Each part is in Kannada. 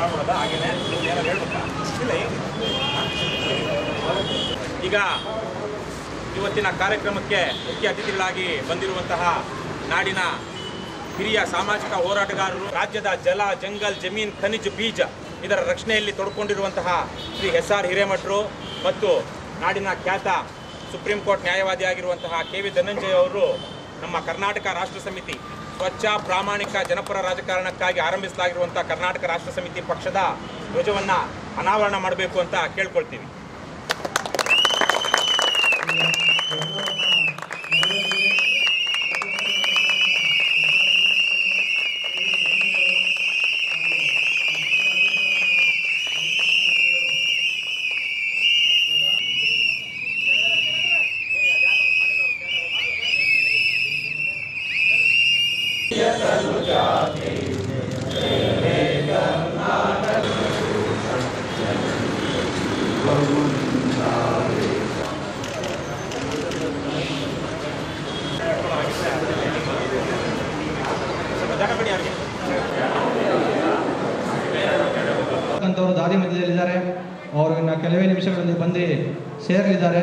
ಮಾಡ್ಬಿಡೋದ ಹಾಗೇನೆ ಏನಾದ್ರು ಹೇಳ್ಬೇಕಾ ಇಲ್ಲ ಏನು ಈಗ ಇವತ್ತಿನ ಕಾರ್ಯಕ್ರಮಕ್ಕೆ ಮುಖ್ಯ ಅತಿಥಿಗಳಾಗಿ ಬಂದಿರುವಂತಹ ನಾಡಿನ ಹಿರಿಯ ಸಾಮಾಜಿಕ ಹೋರಾಟಗಾರರು ರಾಜ್ಯದ ಜಲ ಜಂಗಲ್ ಜಮೀನ್ ಖನಿಜ ಬೀಜ ಇದರ ರಕ್ಷಣೆಯಲ್ಲಿ ತೊಡ್ಕೊಂಡಿರುವಂತಹ ಶ್ರೀ ಎಸ್ ಆರ್ ಹಿರೇಮಠರು ಮತ್ತು ನಾಡಿನ ಖ್ಯಾತ ಸುಪ್ರೀಂ ಕೋರ್ಟ್ ನ್ಯಾಯವಾದಿಯಾಗಿರುವಂತಹ ಕೆ ವಿ ಧನಂಜಯ ಅವರು ನಮ್ಮ ಕರ್ನಾಟಕ ರಾಷ್ಟ್ರ ಸಮಿತಿ ಸ್ವಚ್ಛ ಪ್ರಾಮಾಣಿಕ ಜನಪರ ರಾಜಕಾರಣಕ್ಕಾಗಿ ಆರಂಭಿಸಲಾಗಿರುವಂಥ ಕರ್ನಾಟಕ ರಾಷ್ಟ್ರ ಸಮಿತಿ ಪಕ್ಷದ ಧ್ವಜವನ್ನು ಅನಾವರಣ ಮಾಡಬೇಕು ಅಂತ ಕೇಳ್ಕೊಳ್ತೀವಿ ಸ್ವಲ್ಪ ಜಾಗ ಬಿಡಿ ಅವ್ರಿಗೆ ಅಂತವರು ದಾರಿ ಮಧ್ಯದಲ್ಲಿದ್ದಾರೆ ಅವರು ಇನ್ನು ಕೆಲವೇ ನಿಮಿಷಗಳಲ್ಲಿ ಬಂದು ಸೇರಲಿದ್ದಾರೆ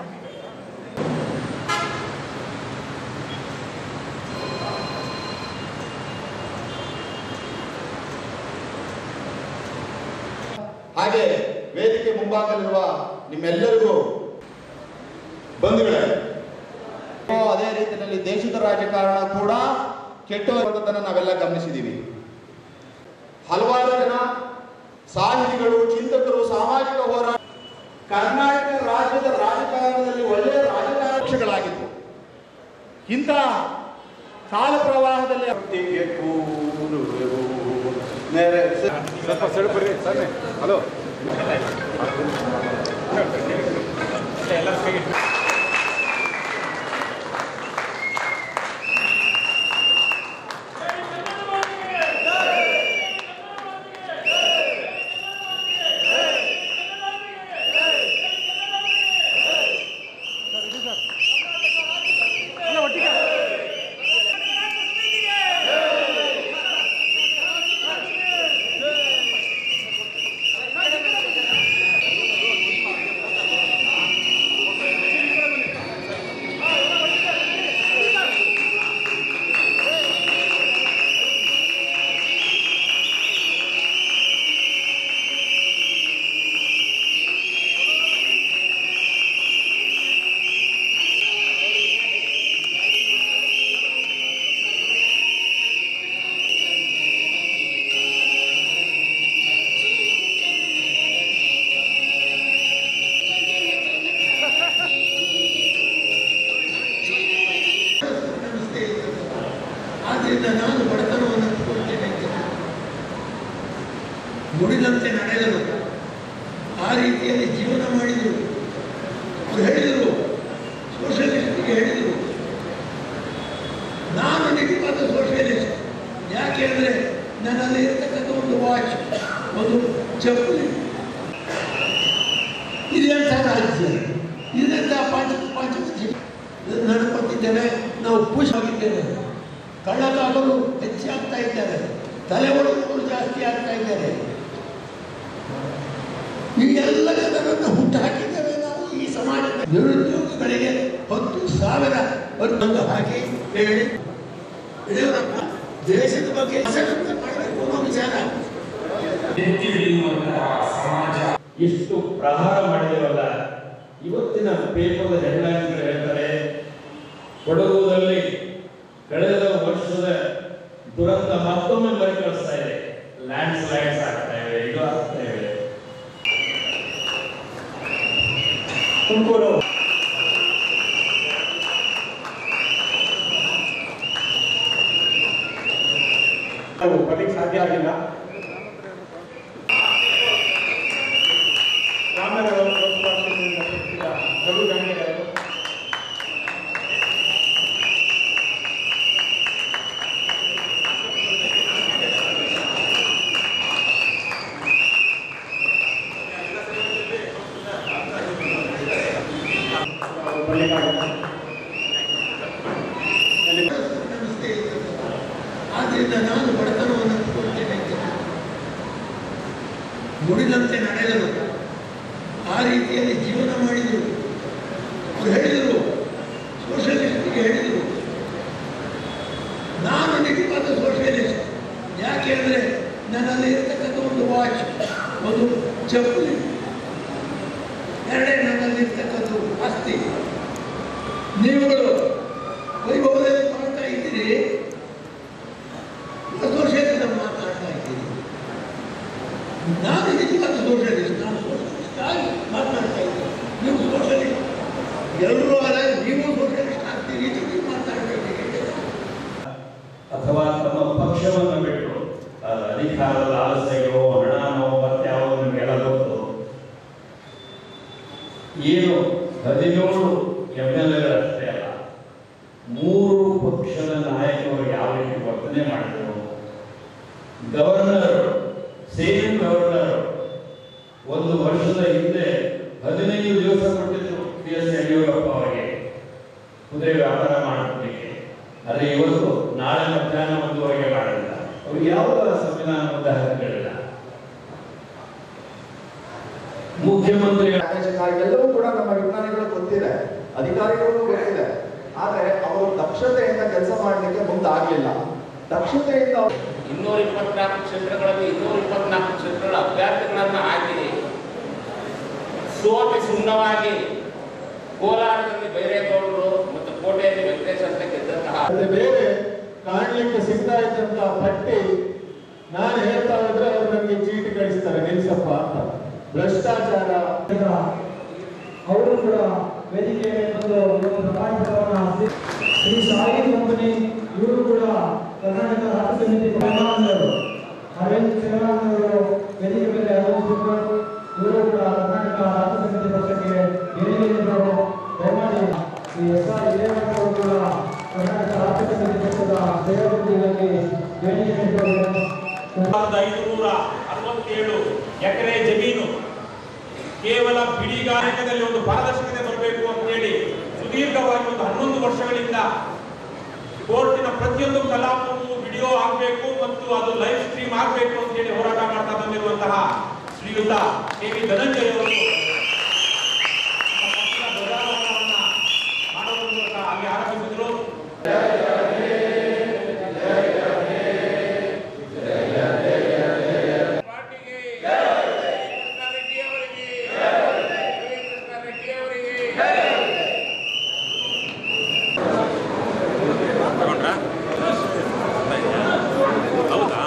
ಹಾಗೆ ವೇದಿಕೆ ಮುಂಭಾಗದಲ್ಲಿರುವ ನಿಮ್ಮೆಲ್ಲರಿಗೂ ಬಂಧುಗಳೇ ಅದೇ ರೀತಿಯಲ್ಲಿ ದೇಶದ ರಾಜಕಾರಣ ಕೂಡ ಕೆಟ್ಟೋದನ್ನು ನಾವೆಲ್ಲ ಗಮನಿಸಿದ್ದೀವಿ ಹಲವಾರು ಜನ ಸಾಹಿತಿಗಳು ಚಿಂತಕರು ಸಾಮಾಜಿಕ ಹೋರಾಟ ಕರ್ನಾಟಕ ರಾಜ್ಯದ ರಾಜಕಾರಣದಲ್ಲಿ ಒಳ್ಳೆಯ ರಾಜಕಾರಣ ಪಕ್ಷಗಳಾಗಿತ್ತು ಇಂಥ ಕಾಲ ಪ್ರವಾಹದಲ್ಲಿ ಎಲ್ಲರೂ ಕೈ ಆದ್ದರಿಂದ ನಾನು ಬಡತನವನ್ನು ಕೊಡ್ತೇನೆ ಅಂತ ನುಡಿದಂತೆ ನಡೆದರು ಆ ರೀತಿಯಲ್ಲಿ ಜೀವನ ಮಾಡಿದರು ಅವ್ರು ಹೇಳಿದರು ಸೋಷಲಿಸ್ಟ್ಗೆ ಹೇಳಿದರು ನಾನು ನಿಜವಾದ ಸೋಷಲಿಸ್ಟ್ ಯಾಕೆ ಅಂದರೆ ನನ್ನಲ್ಲಿ ಇರ್ತಕ್ಕಂಥ ಒಂದು ವಾಚ್ ಒಂದು ಚಪ್ಪಲಿ ಇದೆಂಥ ರಾಜ್ಯ ಇದೆಂಥ ಪಾಂಚ ಪಾಂಚ ನಡ್ಕೊತಿದ್ದೇವೆ ನಾವು ಖುಷ್ ಆಗಿದ್ದೇವೆ ಕಳ್ಳಕಾಗಲು ಹೆಚ್ಚಾಗ್ತಾ ಇದ್ದಾರೆ ತಲೆ ಒಳಗಳು ಜಾಸ್ತಿ ಆಗ್ತಾ ಇದ್ದಾರೆ ಈ ಎಲ್ಲ ಜನರನ್ನು ಹುಟ್ಟುಹಾಕಿದ್ದೇವೆ ನಾವು ಈ ಸಮಾಜದ ನಿರುದ್ಯೋಗಿಗಳಿಗೆ ಹತ್ತು ಸಾವಿರ ಒಂದು ಹಾಕಿ ಹೇಳಿ ಯಡಿಯೂರಪ್ಪ ದೇಶದ ಬಗ್ಗೆ ಅಸಂಖ್ಯ ಮಾಡಬೇಕು ಅನ್ನೋ ವಿಚಾರ ಇಷ್ಟು ಪ್ರಹಾರ ಮಾಡಿದವಲ್ಲ ಇವತ್ತಿನ ಪೇಪರ್ದ ಹೆಡ್ಲೈನ್ಸ್ಗಳು ಹೇಳ್ತಾರೆ ಕೊಡಗುದಲ್ಲಿ ಕಳೆದ ವರ್ಷದ ದುರಂತ ಮತ್ತೊಮ್ಮೆ ಮರುಕಳಿಸ್ತಾ ಇದೆ ಲ್ಯಾಂಡ್ ಸ್ಲೈಡ್ಸ್ ಆಗ್ತಾ ಇವೆ ಇದು ಆಗ್ತಾ ಇವೆ ತುಮಕೂರು ನಾವು ಬರ್ಲಿಕ್ಕೆ ಸಾಧ್ಯ ಆಗಿಲ್ಲ ರಾಮನಗರ ಲೋಕಸಭಾ ಕ್ಷೇತ್ರದಿಂದ ಸ್ಪರ್ಧಿಸಿದ ರಘು ಗಂಗೆಯವರು ಆದ್ದರಿಂದ ನಾನು ಬಡತನವನ್ನು ಕೊಡ್ತೇನೆ ಅಂತ ನುಡಿದಂತೆ ನಡೆದರು ಆ ರೀತಿಯಲ್ಲಿ ಜೀವನ ಮಾಡಿದರು ಅವರು ಹೇಳಿದರು ಸೋಷಲಿಸ್ಟ್ಗೆ ಹೇಳಿದರು ನಾನು ನಿಜವಾದ ಸೋಷಿಯಲಿಸ್ಟ್ ಯಾಕೆ ಅಂದರೆ ನನ್ನಲ್ಲಿ ಇರ್ತಕ್ಕಂಥ ಒಂದು ವಾಚ್ ಒಂದು ಚಪ್ಪಲಿ ಎರಡೇ ನನ್ನಲ್ಲಿ ಇರ್ತಕ್ಕಂಥ ಆಸ್ತಿ ನೀವುಗಳು ವೈಭವದಲ್ಲಿ ಮಾಡ್ತಾ ಇದ್ದೀರಿ ಸೋಷಿಯಲಿಸಂ ಮಾತಾಡ್ತಾ ಇದ್ದೀರಿ ನಾನು ನಿಜವಾದ ಸೋಷಿಯಲಿಸ್ಟ್ ನಾನು ಸೋಷಿಯಲಿಸ್ಟ್ ಆಗಿ ಮಾತನಾಡ್ತಾ ಇದ್ದೀನಿ ನೀವು ಸೋಷಿಯಲಿಸ್ಟ್ ಎಲ್ಲರೂ ಅಲ್ಲ ನೀವು ಸೋಷಿಯಲಿಸ್ಟ್ ಆಗ್ತೀರಿ ಅಂತ ನೀವು ಮಾತಾಡಬೇಕು ಅಥವಾ ತಮ್ಮ ಪಕ್ಷವನ್ನು ಬಿಟ್ಟು ಆ, ಅಧಿಕಾರದ ಆಸೆಯೋ ಹಣನೋ ಮತ್ಯಾವುದೋ ನಿಮಗೆಲ್ಲ ಗೊತ್ತು ಏನು ಹದಿನೇಳು ಎಮ್ ಎಲ್ ಅಷ್ಟೇ ಅಲ್ಲ ಮೂರು ಪಕ್ಷದ ನಾಯಕರು ಯಾವ ರೀತಿ ವರ್ತನೆ ಮಾಡಿದರು ಗವರ್ನರ್ ಸೇಮ್ ಗವರ್ನರ್ ಒಂದು ವರ್ಷದ ಹಿಂದೆ ಹದಿನೈದು ದಿವಸ ಕೊಟ್ಟಿದ್ರು ಬಿ ಎಸ್ ಯಡಿಯೂರಪ್ಪ ಅವರಿಗೆ ಕುದುರೆ ವ್ಯಾಪಾರ ಮಾಡಲಿಕ್ಕೆ ಆದರೆ ಇವತ್ತು ನಾಳೆ ಮಧ್ಯಾಹ್ನ ಒಂದುವರೆಗೆ ಮಾಡಲಿಲ್ಲ ಅವ್ರು ಯಾವುದರ ಸಂವಿಧಾನದ ಹಕ್ಕುಗಳಿಲ್ಲ ಮುಖ್ಯಮಂತ್ರಿ ಎಲ್ಲವೂ ಕೂಡ ನಮ್ಮ ವಿಜ್ಞಾನಿಗಳು ಗೊತ್ತಿದೆ ಅಧಿಕಾರಿಗಳಿಗೂ ಗೊತ್ತಿದೆ ಆದ್ರೆ ಅವರು ದಕ್ಷತೆಯಿಂದ ಕೆಲಸ ಮಾಡಲಿಕ್ಕೆ ಮುಂದಾಗಲಿಲ್ಲ ದಕ್ಷತೆಯಿಂದ ಅವ್ರು ಇನ್ನೂರ ಇಪ್ಪತ್ನಾಲ್ಕು ಕ್ಷೇತ್ರಗಳಲ್ಲಿ ಇನ್ನೂರ ಇಪ್ಪತ್ನಾಲ್ಕು ಕ್ಷೇತ್ರಗಳ ಅಭ್ಯರ್ಥಿಗಳನ್ನು ಹಾಕಿ ಸೋತಿ ಸುಣ್ಣವಾಗಿ ಕೋಲಾರದಲ್ಲಿ ಬೈರೇಗೌಡರು ಮತ್ತು ಕೋಟೆಯಲ್ಲಿ ವೆಂಕಟೇಶ್ ಅಂತ ಗೆದ್ದಂತಹ ಅದೇ ಬೇರೆ ಕಾಣ್ಲಿಕ್ಕೆ ಸಿಗ್ತಾ ಇದ್ದಂತ ಪಟ್ಟಿ ನಾನು ಹೇಳ್ತಾ ಇದ್ರೆ ಅವ್ರು ನನಗೆ ಚೀಟಿ ಕಳಿಸ್ತಾರೆ ನಿಲ್ಸಪ್ಪ ಅಂತ ಭ್ರಷ್ಟಾಚಾರ ಅವರು ಕೂಡ ವೇದಿಕೆ ಬಂದು ಒಂದು ಪ್ರಮಾಣಪತ್ರವನ್ನು ಶ್ರೀ ಸಾಯಿ ಕಂಪನಿ ಇವರು ಕೂಡ ಕರ್ನಾಟಕ ರಾಷ್ಟ್ರ ಸಮಿತಿ ಪ್ರೇಮಾನಂದರು ಅರವಿಂದ್ ಪ್ರೇಮಾನಂದರು ವೇದಿಕೆ ಮೇಲೆ ಆಗಮಿಸಿದ್ರು ಇವರು ಕೂಡ ಕರ್ನಾಟಕ ರಾಷ್ಟ್ರ ಸಮಿತಿ ಪಕ್ಷಕ್ಕೆ ವೇದಿಕೆ ನಿಂತವರು ದಯಮಾಡಿ ಈ ಎಸ್ ಆರ್ ಹಿರೇಮಠವರು ಕೂಡ ಕರ್ನಾಟಕ ರಾಷ್ಟ್ರ ಸಮಿತಿ ಪಕ್ಷದ ಸೇವಾಪತಿಗಾಗಿ ವೇದಿಕೆ ನಿಂತವರು ಸಾವಿರದ ಐದುನೂರ ಅರವತ್ತೇಳು ಎಕರೆ ಜಮೀನು ಕೇವಲ ಬಿಡಿಗಾರಿಕೆದಲ್ಲಿ ಒಂದು ಪಾರದರ್ಶಕತೆ ಬರಬೇಕು ಅಂತೇಳಿ ಸುದೀರ್ಘವಾಗಿ ಒಂದು ಹನ್ನೊಂದು ವರ್ಷಗಳಿಂದ ಕೋರ್ಟಿನ ಪ್ರತಿಯೊಂದು ಕಲಾಪವು ವಿಡಿಯೋ ಆಗಬೇಕು ಮತ್ತು ಅದು ಲೈವ್ ಸ್ಟ್ರೀಮ್ ಆಗಬೇಕು ಅಂತೇಳಿ ಹೋರಾಟ ಮಾಡ್ತಾ ಬಂದಿರುವಂತಹ ಶ್ರೀಯುತ ಕೆ ವಿ ಧನಂಜಯ ಅವರು ನಮ್ಮ ಪಕ್ಷದ ಧ್ವಜಾರೋಹಣವನ್ನ ಮಾಡೋದ್ರ ಮೂಲಕ ಅಲ್ಲಿ ಆರಂಭಿಸಿದ್ರು ಪಾರ್ಟಿಗೆ ಕೃಷ್ಣ ರೆಡ್ಡಿ ಅವರಿಗೆ ರವಿ ಕೃಷ್ಣ ರೆಡ್ಡಿ ಅವರಿಗೆ ತಗೊಂಡ್ರಾ ಹೌದಾ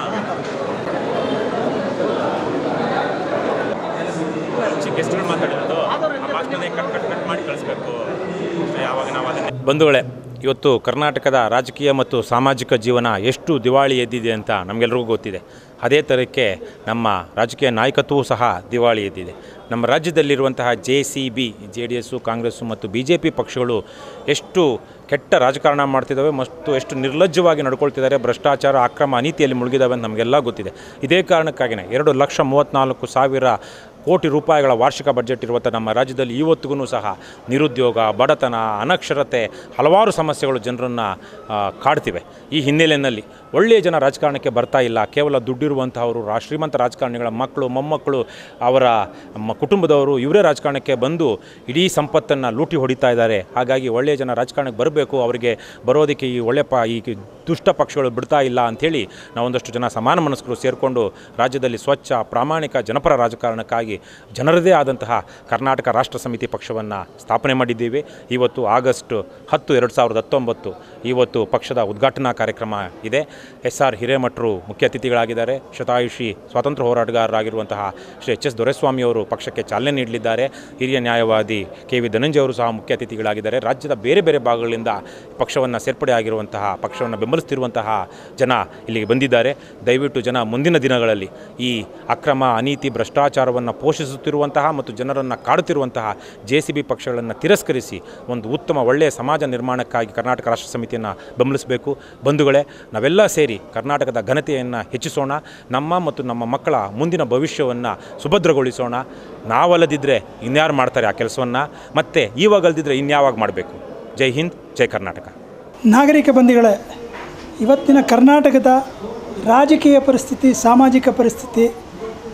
ಗೆಸ್ಟ್ಗಳು ಮಾತಾಡಿರೋದು ಆ ಭಾಷಣನೇ ಕಟ್ ಕಟ್ ಕಟ್ ಮಾಡಿ ಕಳಿಸ್ಬೇಕು ಯಾವಾಗ ನಾವು ಅದನ್ನೇ ಬಂಧುಗಳೇ ಇವತ್ತು ಕರ್ನಾಟಕದ ರಾಜಕೀಯ ಮತ್ತು ಸಾಮಾಜಿಕ ಜೀವನ ಎಷ್ಟು ದಿವಾಳಿ ಎದ್ದಿದೆ ಅಂತ ನಮಗೆಲ್ರಿಗೂ ಗೊತ್ತಿದೆ ಅದೇ ಥರಕ್ಕೆ ನಮ್ಮ ರಾಜಕೀಯ ನಾಯಕತ್ವವೂ ಸಹ ದಿವಾಳಿ ಎದ್ದಿದೆ ನಮ್ಮ ರಾಜ್ಯದಲ್ಲಿರುವಂತಹ J C B J D S Congress ಮತ್ತು ಬಿ ಜೆ ಪಿ ಪಕ್ಷಗಳು ಎಷ್ಟು ಕೆಟ್ಟ ರಾಜಕಾರಣ ಮಾಡ್ತಿದ್ದಾವೆ ಮತ್ತು ಎಷ್ಟು ನಿರ್ಲಜ್ಜವಾಗಿ ನಡ್ಕೊಳ್ತಿದ್ದಾರೆ ಭ್ರಷ್ಟಾಚಾರ ಅಕ್ರಮ ಅನೀತಿಯಲ್ಲಿ ಮುಳುಗಿದ್ದಾವೆ ಅಂತ ನಮಗೆಲ್ಲ ಗೊತ್ತಿದೆ ಇದೇ ಕಾರಣಕ್ಕಾಗಿಯೇ ಎರಡು ಲಕ್ಷ ಮೂವತ್ತ್ನಾಲ್ಕು ಸಾವಿರ ಕೋಟಿ ರೂಪಾಯಿಗಳ ವಾರ್ಷಿಕ ಬಜೆಟ್ ಇರುವಂಥ ನಮ್ಮ ರಾಜ್ಯದಲ್ಲಿ ಇವತ್ತಿಗೂ ಸಹ ನಿರುದ್ಯೋಗ ಬಡತನ ಅನಕ್ಷರತೆ ಹಲವಾರು ಸಮಸ್ಯೆಗಳು ಜನರನ್ನು ಕಾಡ್ತಿವೆ ಈ ಹಿನ್ನೆಲೆಯಲ್ಲಿ ಒಳ್ಳೆಯ ಜನ ರಾಜಕಾರಣಕ್ಕೆ ಬರ್ತಾ ಇಲ್ಲ ಕೇವಲ ದುಡ್ಡಿರುವಂತಹವರು ರಾ ಶ್ರೀಮಂತ ರಾಜಕಾರಣಿಗಳ ಮಕ್ಕಳು ಮೊಮ್ಮಕ್ಕಳು ಅವರ ಮ ಕುಟುಂಬದವರು ಇವರೇ ರಾಜಕಾರಣಕ್ಕೆ ಬಂದು ಇಡೀ ಸಂಪತ್ತನ್ನು ಲೂಟಿ ಹೊಡಿತಾ ಇದ್ದಾರೆ ಹಾಗಾಗಿ ಒಳ್ಳೆಯ ಜನ ರಾಜಕಾರಣಕ್ಕೆ ಬರಬೇಕು ಅವರಿಗೆ ಬರೋದಕ್ಕೆ ಈ ಒಳ್ಳೆ ಪ ಈ ದುಷ್ಟ ಪಕ್ಷಗಳು ಬಿಡ್ತಾ ಇಲ್ಲ ಅಂಥೇಳಿ ನಾವೊಂದಷ್ಟು ಜನ ಸಮಾನ ಮನಸ್ಕರು ಸೇರಿಕೊಂಡು ರಾಜ್ಯದಲ್ಲಿ ಸ್ವಚ್ಛ ಪ್ರಾಮಾಣಿಕ ಜನಪರ ರಾಜಕಾರಣಕ್ಕಾಗಿ ಜನರದೇ ಆದಂತಹ ಕರ್ನಾಟಕ ರಾಷ್ಟ್ರ ಸಮಿತಿ ಪಕ್ಷವನ್ನು ಸ್ಥಾಪನೆ ಮಾಡಿದ್ದೀವಿ ಇವತ್ತು ಆಗಸ್ಟ್ ಹತ್ತು ಎರಡು ಸಾವಿರದ ಹತ್ತೊಂಬತ್ತು ಇವತ್ತು ಪಕ್ಷದ ಉದ್ಘಾಟನಾ ಕಾರ್ಯಕ್ರಮ ಇದೆ ಎಸ್ ಆರ್ ಹಿರೇಮಠರು ಮುಖ್ಯ ಅತಿಥಿಗಳಾಗಿದ್ದಾರೆ ಶತಾಯುಷಿ ಸ್ವಾತಂತ್ರ್ಯ ಹೋರಾಟಗಾರರಾಗಿರುವಂತಹ ಶ್ರೀ ಎಚ್ ಎಸ್ ದೊರೆಸ್ವಾಮಿಯವರು ಪಕ್ಷಕ್ಕೆ ಚಾಲನೆ ನೀಡಲಿದ್ದಾರೆ ಹಿರಿಯ ನ್ಯಾಯವಾದಿ ಕೆ ವಿ ಧನಂಜಯ ಅವರು ಸಹ ಮುಖ್ಯ ಅತಿಥಿಗಳಾಗಿದ್ದಾರೆ ರಾಜ್ಯದ ಬೇರೆ ಬೇರೆ ಭಾಗಗಳಿಂದ ಪಕ್ಷವನ್ನು ಸೇರ್ಪಡೆ ಆಗಿರುವಂತಹ ಪಕ್ಷವನ್ನು ಬೆಂಬಲಿಸ್ತಿರುವಂತಹ ಜನ ಇಲ್ಲಿಗೆ ಬಂದಿದ್ದಾರೆ ದಯವಿಟ್ಟು ಜನ ಮುಂದಿನ ದಿನಗಳಲ್ಲಿ ಈ ಅಕ್ರಮ ಅನೀತಿ ಭ್ರಷ್ಟಾಚಾರವನ್ನು ಪೋಷಿಸುತ್ತಿರುವಂತಹ ಮತ್ತು ಜನರನ್ನು ಕಾಡುತ್ತಿರುವಂತಹ ಜೆ ಸಿ ಬಿ ಪಕ್ಷಗಳನ್ನು ತಿರಸ್ಕರಿಸಿ ಒಂದು ಉತ್ತಮ ಒಳ್ಳೆಯ ಸಮಾಜ ನಿರ್ಮಾಣಕ್ಕಾಗಿ ಕರ್ನಾಟಕ ರಾಷ್ಟ್ರ ಸಮಿತಿಯನ್ನು ಬೆಂಬಲಿಸಬೇಕು ಬಂಧುಗಳೇ ನಾವೆಲ್ಲ ಸೇರಿ ಕರ್ನಾಟಕದ ಘನತೆಯನ್ನು ಹೆಚ್ಚಿಸೋಣ ನಮ್ಮ ಮತ್ತು ನಮ್ಮ ಮಕ್ಕಳ ಮುಂದಿನ ಭವಿಷ್ಯವನ್ನು ಸುಭದ್ರಗೊಳಿಸೋಣ ನಾವಲ್ಲದಿದ್ದರೆ ಇನ್ಯಾರು ಮಾಡ್ತಾರೆ ಆ ಕೆಲಸವನ್ನು ಮತ್ತು ಇವಾಗಲ್ದಿದ್ರೆ ಇನ್ಯಾವಾಗ ಮಾಡಬೇಕು ಜೈ ಹಿಂದ್ ಜೈ ಕರ್ನಾಟಕ ನಾಗರಿಕ ಬಂಧಿಗಳೇ ಇವತ್ತಿನ ಕರ್ನಾಟಕದ ರಾಜಕೀಯ ಪರಿಸ್ಥಿತಿ ಸಾಮಾಜಿಕ ಪರಿಸ್ಥಿತಿ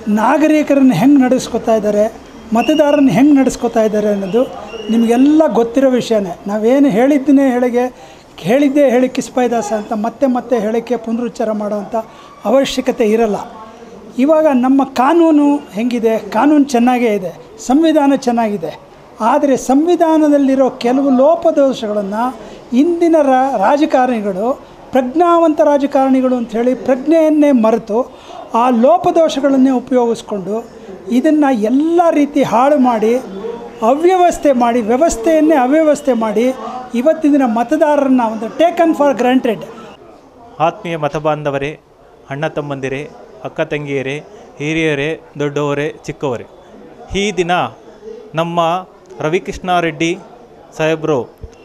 ನಾಗರಿಕರನ್ನು ಹೆಂಗೆ ನಡೆಸ್ಕೊತಾ ಇದ್ದಾರೆ ಮತದಾರರನ್ನ ಹೆಂಗೆ ನಡೆಸ್ಕೊತಾ ಇದ್ದಾರೆ ಅನ್ನೋದು ನಿಮಗೆಲ್ಲ ಗೊತ್ತಿರೋ ವಿಷಯನೇ ನಾವೇನು ಹೇಳಿದ್ದನ್ನೇ ಹೇಳಿಗೆ ಹೇಳಿದ್ದೇ ಹೇಳಿ ಕಿಸ್ಪಾಯ್ದಾಸ ಅಂತ ಮತ್ತೆ ಮತ್ತೆ ಹೇಳಿಕೆ ಪುನರುಚ್ಚಾರ ಮಾಡೋವಂಥ ಅವಶ್ಯಕತೆ ಇರಲ್ಲ ಇವಾಗ ನಮ್ಮ ಕಾನೂನು ಹೆಂಗಿದೆ ಕಾನೂನು ಚೆನ್ನಾಗೇ ಇದೆ ಸಂವಿಧಾನ ಚೆನ್ನಾಗಿದೆ ಆದರೆ ಸಂವಿಧಾನದಲ್ಲಿರೋ ಕೆಲವು ಲೋಪದೋಷಗಳನ್ನು ಇಂದಿನ ರಾ ರಾಜಕಾರಣಿಗಳು ಪ್ರಜ್ಞಾವಂತ ರಾಜಕಾರಣಿಗಳು ಅಂಥೇಳಿ ಪ್ರಜ್ಞೆಯನ್ನೇ ಮರೆತು ಆ ಲೋಪದೋಷಗಳನ್ನೇ ಉಪಯೋಗಿಸ್ಕೊಂಡು ಇದನ್ನು ಎಲ್ಲ ರೀತಿ ಹಾಳು ಮಾಡಿ ಅವ್ಯವಸ್ಥೆ ಮಾಡಿ ವ್ಯವಸ್ಥೆಯನ್ನೇ ಅವ್ಯವಸ್ಥೆ ಮಾಡಿ ಇವತ್ತಿನ ದಿನ ಮತದಾರರನ್ನ ಒಂದು ಟೇಕನ್ ಫಾರ್ ಗ್ರಾಂಟೆಡ್ ಆತ್ಮೀಯ ಮತಬಾಂಧವರೇ ಅಣ್ಣ ತಮ್ಮಂದಿರೇ ಅಕ್ಕ ತಂಗಿಯರೇ ಹಿರಿಯರೇ ದೊಡ್ಡವರೇ ಚಿಕ್ಕವರೇ ಈ ದಿನ ನಮ್ಮ ರವಿಕೃಷ್ಣಾರೆಡ್ಡಿ ಸಾಹೇಬರು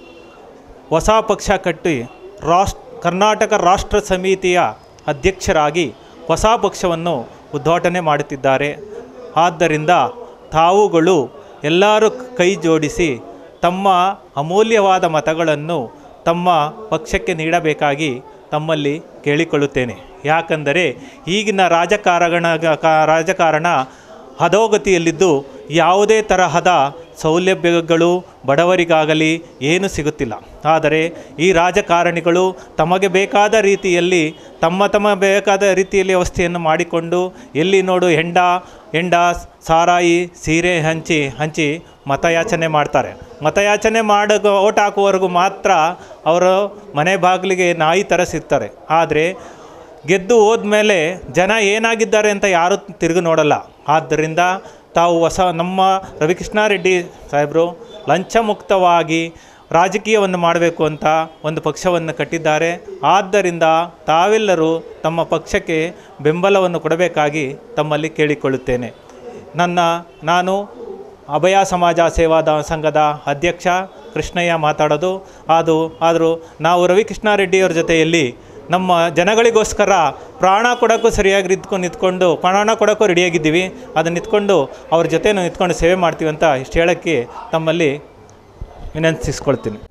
ಹೊಸ ಪಕ್ಷ ಕಟ್ಟಿ ರಾಷ್ಟ್ರ ಕರ್ನಾಟಕ ರಾಷ್ಟ್ರ ಸಮಿತಿಯ ಅಧ್ಯಕ್ಷರಾಗಿ ಹೊಸ ಪಕ್ಷವನ್ನು ಉದ್ಘಾಟನೆ ಮಾಡುತ್ತಿದ್ದಾರೆ ಆದ್ದರಿಂದ ತಾವುಗಳು ಎಲ್ಲರೂ ಕೈ ಜೋಡಿಸಿ ತಮ್ಮ ಅಮೂಲ್ಯವಾದ ಮತಗಳನ್ನು ತಮ್ಮ ಪಕ್ಷಕ್ಕೆ ನೀಡಬೇಕಾಗಿ ತಮ್ಮಲ್ಲಿ ಕೇಳಿಕೊಳ್ಳುತ್ತೇನೆ ಯಾಕಂದರೆ ಈಗಿನ ರಾಜಕಾರಣ ಕ- ರಾಜಕಾರಣ ಅಧೋಗತಿಯಲ್ಲಿದ್ದು ಯಾವುದೇ ತರಹದ ಸೌಲಭ್ಯಗಳು ಬಡವರಿಗಾಗಲಿ ಏನು ಸಿಗುತ್ತಿಲ್ಲ ಆದರೆ ಈ ರಾಜಕಾರಣಿಗಳು ತಮಗೆ ಬೇಕಾದ ರೀತಿಯಲ್ಲಿ ತಮ್ಮ ತಮ್ಮ ಬೇಕಾದ ರೀತಿಯಲ್ಲಿ ವ್ಯವಸ್ಥೆಯನ್ನು ಮಾಡಿಕೊಂಡು ಎಲ್ಲಿ ನೋಡು ಹೆಂಡ ಹೆಂಡ ಸಾರಾಯಿ ಸೀರೆ ಹಂಚಿ ಹಂಚಿ ಮತಯಾಚನೆ ಮಾಡ್ತಾರೆ ಮತಯಾಚನೆ ಮಾಡ ಓಟ್ ಹಾಕುವವರೆಗೂ ಮಾತ್ರ ಅವರು ಮನೆ ಬಾಗಿಲಿಗೆ ನಾಯಿ ಥರ ಸಿಗ್ತಾರೆ ಆದರೆ ಗೆದ್ದು ಹೋದ್ಮೇಲೆ ಜನ ಏನಾಗಿದ್ದಾರೆ ಅಂತ ಯಾರೂ ತಿರುಗಿ ನೋಡಲ್ಲ ಆದ್ದರಿಂದ ತಾವು ಹೊಸ ನಮ್ಮ ರವಿಕೃಷ್ಣಾರೆಡ್ಡಿ ಸಾಹೇಬರು ಲಂಚ ಮುಕ್ತವಾಗಿ ರಾಜಕೀಯವನ್ನು ಮಾಡಬೇಕು ಅಂತ ಒಂದು ಪಕ್ಷವನ್ನು ಕಟ್ಟಿದ್ದಾರೆ ಆದ್ದರಿಂದ ತಾವೆಲ್ಲರೂ ತಮ್ಮ ಪಕ್ಷಕ್ಕೆ ಬೆಂಬಲವನ್ನು ಕೊಡಬೇಕಾಗಿ ತಮ್ಮಲ್ಲಿ ಕೇಳಿಕೊಳ್ಳುತ್ತೇನೆ ನನ್ನ ನಾನು ಅಭಯ ಸಮಾಜ ಸೇವಾದ ಸಂಘದ ಅಧ್ಯಕ್ಷ ಕೃಷ್ಣಯ್ಯ ಮಾತಾಡೋದು ಅದು ಆದರೂ ನಾವು ರವಿಕೃಷ್ಣಾರೆಡ್ಡಿಯವ್ರ ಜೊತೆಯಲ್ಲಿ ನಮ್ಮ ಜನಗಳಿಗೋಸ್ಕರ ಪ್ರಾಣ ಕೊಡೋಕ್ಕೂ ಸರಿಯಾಗಿ ನಿಂತ್ಕೊಂಡು ನಿಂತ್ಕೊಂಡು ಪ್ರಾಣ ಕೊಡೋಕ್ಕೂ ರೆಡಿಯಾಗಿದ್ದೀವಿ ಅದನ್ನು ನಿಂತ್ಕೊಂಡು ಅವ್ರ ಜೊತೆ ನಿಂತ್ಕೊಂಡು ಸೇವೆ ಮಾಡ್ತೀವಿ ಅಂತ ಇಷ್ಟು ಹೇಳೋಕ್ಕೆ ತಮ್ಮಲ್ಲಿ ವಿನಂತಿಸ್ಕೊಳ್ತೀನಿ